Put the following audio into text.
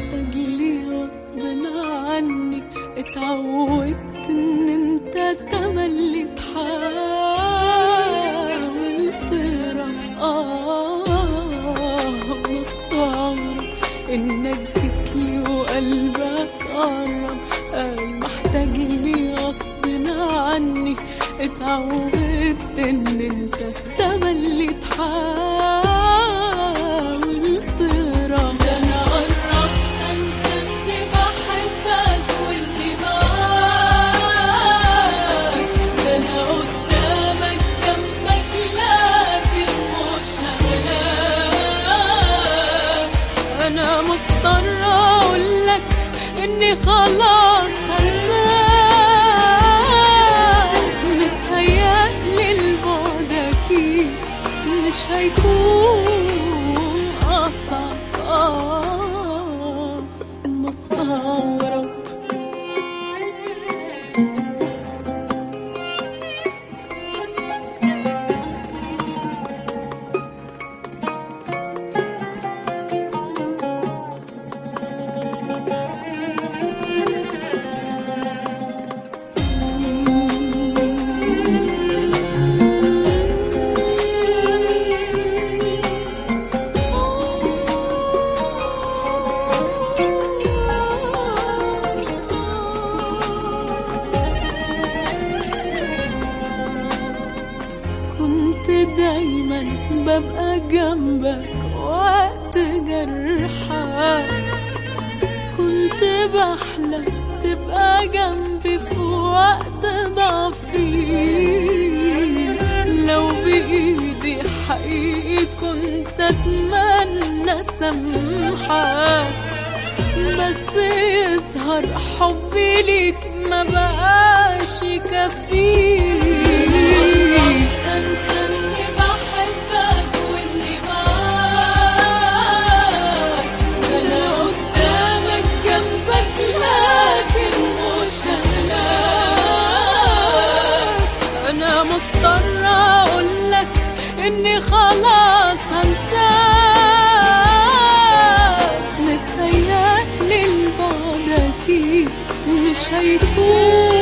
محتاج لي غصب عني اتعودت ان انت تملي تحاول تهرب اه مستغرب انك جيتلي وقلبك قرب قال محتاج لي غصب عني اتعودت ان انت تملي تحاول تهرب ده انا قربت انسى اني بحبك واني معاك ده انا قدامك جنبك لكن مش هلاك انا مضطرة اقولك اني خلاص هنساك متهيألي البعد اكيد مش هيكون اصعب آه مستغرب كنت دايما ببقى جنبك وقت جرحك كنت بحلم تبقى جنبي في وقت ضعفي لو بإيدي حقيقي كنت أتمنى سامحك بس يظهر حبي ليك ما بقاش يكفيك انسى اني بحبك واني معاك ده انا قدامك جنبك لكن مش هلاك انا مضطرة اقولك اني خلاص هنساك متهيألي البعد اكيد مش هيكون